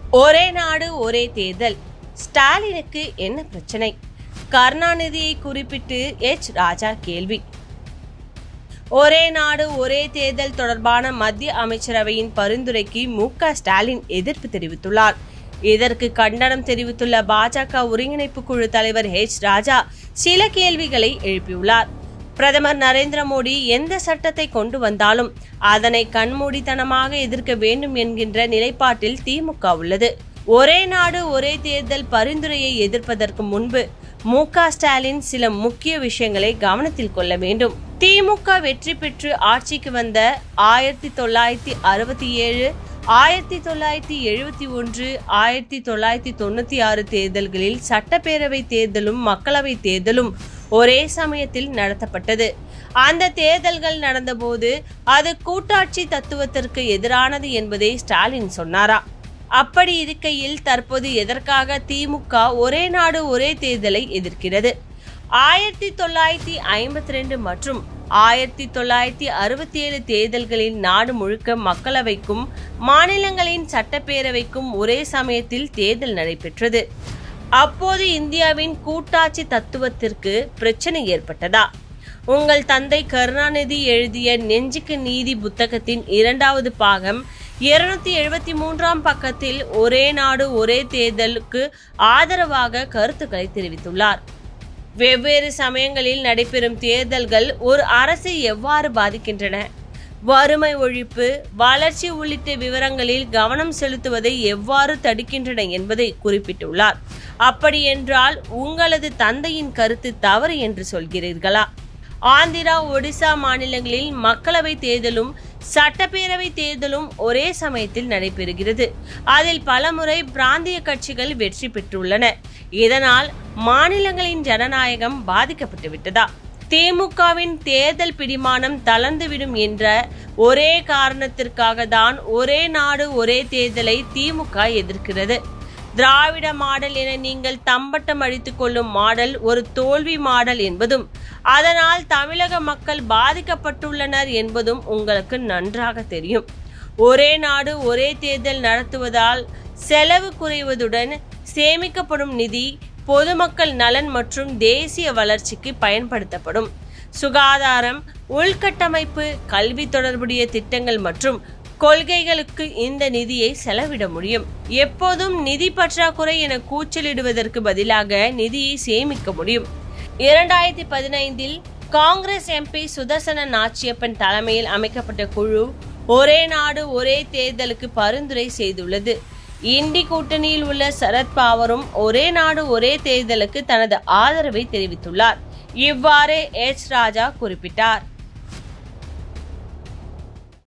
ஒரே நாடு ஒரே தேர்தல் ஸ்டாலினுக்கு என்ன பிரச்சனை கருணாநிதியை குறிப்பிட்டு எச் ராஜா கேள்வி ஒரே நாடு ஒரே தேர்தல் தொடர்பான மத்திய அமைச்சரவையின் பரிந்துரைக்கு மு க ஸ்டாலின் எதிர்ப்பு தெரிவித்துள்ளார் இதற்கு கண்டனம் தெரிவித்துள்ள பாஜக ஒருங்கிணைப்பு குழு தலைவர் ஹெச் ராஜா சில கேள்விகளை எழுப்பியுள்ளார் பிரதமர் நரேந்திர மோடி எந்த சட்டத்தை கொண்டு வந்தாலும் அதனை கண்மூடித்தனமாக எதிர்க்க வேண்டும் என்கின்ற நிலைப்பாட்டில் திமுக உள்ளது ஒரே நாடு ஒரே தேர்தல் பரிந்துரையை எதிர்ப்பதற்கு முன்பு மு க ஸ்டாலின் சில முக்கிய விஷயங்களை கவனத்தில் கொள்ள வேண்டும் திமுக வெற்றி பெற்று ஆட்சிக்கு வந்த ஆயிரத்தி தொள்ளாயிரத்தி அறுபத்தி ஏழு ஆயிரத்தி தொள்ளாயிரத்தி எழுபத்தி ஒன்று ஆயிரத்தி தொள்ளாயிரத்தி தொண்ணூத்தி ஆறு தேர்தல்களில் சட்டப்பேரவை தேர்தலும் மக்களவை தேர்தலும் ஒரே சமயத்தில் நடத்தப்பட்டது அந்த தேர்தல்கள் நடந்தபோது அது கூட்டாட்சி தத்துவத்திற்கு எதிரானது என்பதை ஸ்டாலின் சொன்னாரா அப்படி இருக்கையில் தற்போது எதற்காக திமுக ஒரே நாடு ஒரே தேர்தலை எதிர்க்கிறது ஆயிரத்தி தொள்ளாயிரத்தி ஐம்பத்தி ரெண்டு மற்றும் ஆயிரத்தி தொள்ளாயிரத்தி அறுபத்தி ஏழு தேர்தல்களில் நாடு முழுக்க மக்களவைக்கும் மாநிலங்களின் சட்டப்பேரவைக்கும் ஒரே சமயத்தில் தேர்தல் நடைபெற்றது அப்போது இந்தியாவின் கூட்டாட்சி தத்துவத்திற்கு பிரச்சனை ஏற்பட்டதா உங்கள் தந்தை கருணாநிதி எழுதிய நெஞ்சுக்கு நீதி புத்தகத்தின் இரண்டாவது பாகம் இருநூத்தி எழுபத்தி மூன்றாம் பக்கத்தில் ஒரே நாடு ஒரே தேர்தலுக்கு ஆதரவாக கருத்துக்களை தெரிவித்துள்ளார் வெவ்வேறு சமயங்களில் நடைபெறும் தேர்தல்கள் ஒரு அரசை எவ்வாறு பாதிக்கின்றன வறுமை ஒழிப்பு வளர்ச்சி உள்ளிட்ட விவரங்களில் கவனம் செலுத்துவதை எவ்வாறு தடுக்கின்றன என்பதை குறிப்பிட்டுள்ளார் அப்படியென்றால் உங்களது தந்தையின் கருத்து தவறு என்று சொல்கிறீர்களா ஆந்திரா ஒடிசா மாநிலங்களில் மக்களவை தேர்தலும் சட்டப்பேரவை தேர்தலும் ஒரே சமயத்தில் நடைபெறுகிறது அதில் பலமுறை பிராந்திய கட்சிகள் வெற்றி பெற்றுள்ளன இதனால் மாநிலங்களின் ஜனநாயகம் பாதிக்கப்பட்டு விட்டதா திமுகவின் தேர்தல் பிடிமானம் தளர்ந்துவிடும் என்ற ஒரே காரணத்திற்காக தான் ஒரே நாடு ஒரே தேர்தலை திமுக எதிர்க்கிறது திராவிட மாடல் என நீங்கள் தம்பட்டம் அடித்துக் கொள்ளும் மாடல் ஒரு தோல்வி மாடல் என்பதும் அதனால் தமிழக மக்கள் பாதிக்கப்பட்டுள்ளனர் என்பதும் உங்களுக்கு நன்றாக தெரியும் ஒரே நாடு ஒரே தேர்தல் நடத்துவதால் செலவு குறைவதுடன் சேமிக்கப்படும் நிதி பொதுமக்கள் நலன் மற்றும் தேசிய வளர்ச்சிக்கு பயன்படுத்தப்படும் சுகாதாரம் உள்கட்டமைப்பு கல்வி தொடர்புடைய திட்டங்கள் மற்றும் கொள்கைகளுக்கு இந்த நிதியை செலவிட முடியும் எப்போதும் நிதி பற்றாக்குறை என கூச்சலிடுவதற்கு பதிலாக நிதியை சேமிக்க முடியும் இரண்டாயிரத்தி பதினைந்தில் காங்கிரஸ் எம்பி சுதர்சன நாச்சியப்பன் தலைமையில் அமைக்கப்பட்ட குழு ஒரே நாடு ஒரே தேர்தலுக்கு பரிந்துரை செய்துள்ளது இண்டி கூட்டணியில் உள்ள சரத் பவாரும் ஒரே நாடு ஒரே தேர்தலுக்கு தனது ஆதரவை தெரிவித்துள்ளார் இவ்வாறு எச் ராஜா குறிப்பிட்டார்